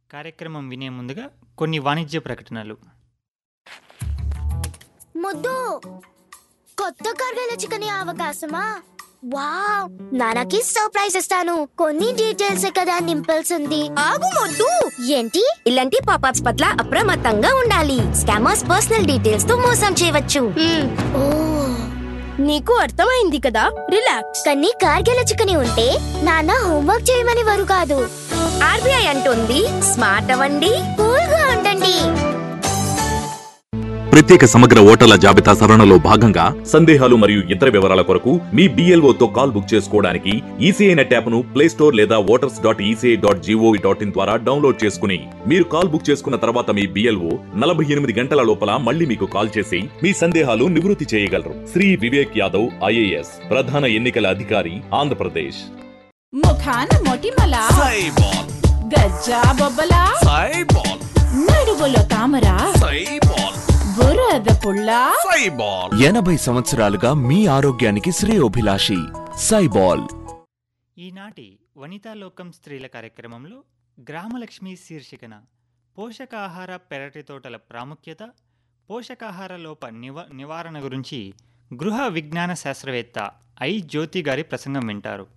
కార్యక్రమం వినే ముందుగా కొన్ని వాణిజ్య ప్రకటనలు ముద్దు కొత్త కర్గల చికెన్ అవకాశమా వావ్ నాన్నకి సర్ప్రైజ్ ఇస్తాను కొన్ని డీటెయిల్స్ కదా నింపాల్సింది ఆగు మొద్దు ఏంటి ఇలాంటి పాపాప్స్ పట్ల అప్రమత్తంగా ఉండాలి స్కామర్స్ పర్సనల్ డీటెయిల్స్ తో మోసం చేయవచ్చు ఓ నీకు అర్థమైంది కదా రిలాక్స్ కానీ కార్గిల చికెన్ ఉంటే నాన్న హోంవర్క్ చేయమని వారు కాదు ఆర్బీఐ అంటుంది స్మార్ట్ అవ్వండి కూల్ గా ఉండండి ప్రత్యేక సమగ్ర ఓటర్ల జాబితా సవరణలో భాగంగా సందేహాలు మరియు ఇతర వివరాల కొరకు మీ BLO తో కాల్ బుక్ చేసుకోవడానికి ఈసీఐ నెట్ యాప్ను ప్లే స్టోర్ లేదా voters dot ECI dot gov dot in ద్వారా డౌన్లోడ్ చేసుకుని మీరు కాల్ బుక్ చేసుకున్న తర్వాత మీ బిఎల్ఓ నలభై ఎనిమిది గంటల లోపల మళ్ళీ మీకు కాల్ చేసి మీ సందేహాలు నివృత్తి చేయగలరు శ్రీ వివేక్ యాదవ్ ఐఏఎస్ ప్రధాన ఎన్నికల అధికారి ఆంధ్రప్రదేశ్ ముఖాన మొటిమల సైబాల్ గజ్జా బొబ్బల సైబాల్ నడువులో తామర సైబాల్ బురద పుల్ల సైబాల్ ఎనభై సంవత్సరాలుగా మీ ఆరోగ్యానికి శ్రేయోభిలాషి సైబాల్ ఈనాటి వనితాలోకం స్త్రీల కార్యక్రమంలో గ్రామలక్ష్మి శీర్షికన పోషకాహార పెరటి తోటల ప్రాముఖ్యత పోషకాహార లోప నివ నివారణ గురించి గృహ విజ్ఞాన శాస్త్రవేత్త ఐ జ్యోతి గారి ప్రసంగం వింటారు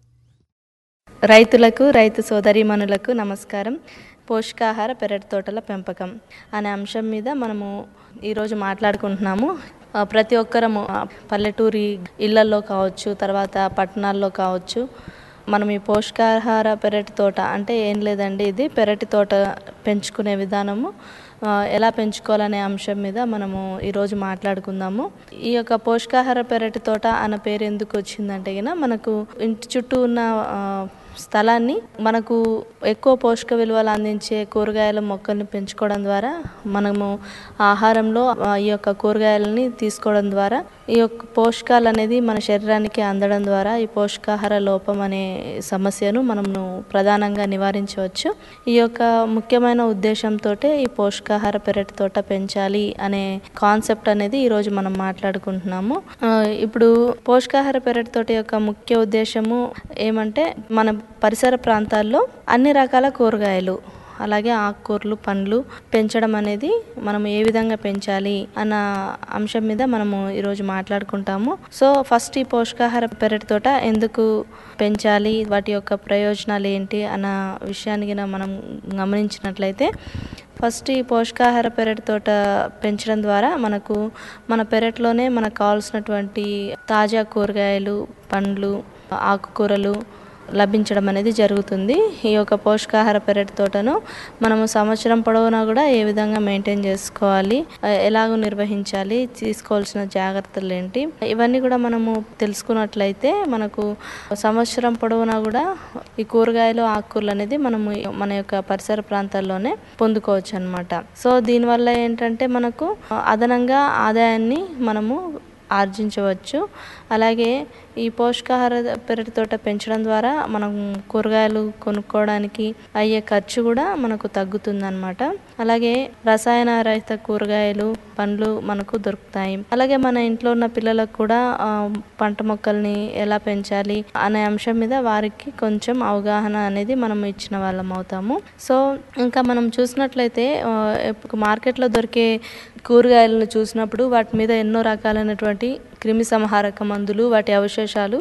రైతులకు రైతు సోదరీమణులకు నమస్కారం పోషకాహార పెరటి తోటల పెంపకం అనే అంశం మీద మనము ఈరోజు మాట్లాడుకుంటున్నాము ఆ, ప్రతి ఒక్కరము ఆ, పల్లెటూరి ఇళ్లల్లో కావచ్చు తర్వాత పట్టణాల్లో కావచ్చు మనం ఈ పోషకాహార పెరటి తోట అంటే ఏం లేదండి ఇది పెరటి తోట పెంచుకునే విధానము ఆ, ఎలా పెంచుకోవాలనే అంశం మీద మనము ఈరోజు మాట్లాడుకుందాము ఈ యొక్క పోషకాహార పెరటి తోట అన్న పేరు ఎందుకు వచ్చిందంటే గిన మనకు ఇంటి చుట్టూ ఉన్న ఆ, స్థలాన్ని మనకు ఎక్కువ పోషక విలువలు అందించే కూరగాయల మొక్కల్ని పెంచుకోవడం ద్వారా మనము ఆహారంలో ఆ, ఈ యొక్క కూరగాయలని తీసుకోవడం ద్వారా ఈ యొక్క పోషకాలు అనేది మన శరీరానికి అందడం ద్వారా ఈ పోషకాహార లోపం అనే సమస్యను మనము ప్రధానంగా నివారించవచ్చు ఈ యొక్క ముఖ్యమైన ఉద్దేశంతో ఈ పోషకాహార పెరటి తోట పెంచాలి అనే కాన్సెప్ట్ అనేది ఈరోజు మనం మాట్లాడుకుంటున్నాము ఆ, ఇప్పుడు పోషకాహార పెరటి తోట యొక్క ముఖ్య ఉద్దేశము ఏమంటే మన పరిసర ప్రాంతాల్లో అన్ని రకాల కూరగాయలు అలాగే ఆకుకూరలు పండ్లు పెంచడం అనేది మనం ఏ విధంగా పెంచాలి అన్న అంశం మీద మనము ఈరోజు మాట్లాడుకుంటాము సో ఫస్ట్ ఈ పోషకాహార పెరటి తోట ఎందుకు పెంచాలి వాటి యొక్క ప్రయోజనాలు ఏంటి అన్న విషయాన్ని గిన మనం గమనించినట్లయితే ఫస్ట్ ఈ పోషకాహార పెరటి తోట పెంచడం ద్వారా మనకు మన పెరట్లోనే మనకు కావాల్సినటువంటి తాజా కూరగాయలు పండ్లు ఆకుకూరలు లభించడం అనేది జరుగుతుంది ఈ యొక్క పోషకాహార పెరటి తోటను మనము సంవత్సరం పొడవునా కూడా ఏ విధంగా మెయింటైన్ చేసుకోవాలి ఆ, ఎలాగో నిర్వహించాలి తీసుకోవాల్సిన జాగ్రత్తలు ఏంటి ఇవన్నీ కూడా మనము తెలుసుకున్నట్లయితే మనకు సంవత్సరం పొడవునా కూడా ఈ కూరగాయలు ఆకుకూరలు అనేది మనము మన యొక్క పరిసర ప్రాంతాల్లోనే పొందుకోవచ్చు అనమాట సో దీనివల్ల ఏంటంటే మనకు అదనంగా ఆదాయాన్ని మనము ఆర్జించవచ్చు అలాగే ఈ పోషకాహార పెరటి తోట పెంచడం ద్వారా మనం కూరగాయలు కొనుక్కోవడానికి అయ్యే ఖర్చు కూడా మనకు తగ్గుతుందన్నమాట అలాగే రసాయన రహిత కూరగాయలు పండ్లు మనకు దొరుకుతాయి అలాగే మన ఇంట్లో ఉన్న పిల్లలకు కూడా ఆ, పంట మొక్కల్ని ఎలా పెంచాలి అనే అంశం మీద వారికి కొంచెం అవగాహన అనేది మనం ఇచ్చిన వాళ్ళం అవుతాము సో ఇంకా మనం చూసినట్లయితే ఆ, ఇప్పుడు మార్కెట్లో దొరికే కూరగాయలను చూసినప్పుడు వాటి మీద ఎన్నో రకాలైనటువంటి క్రిమి సంహారక మందులు వాటి అవశేషాలు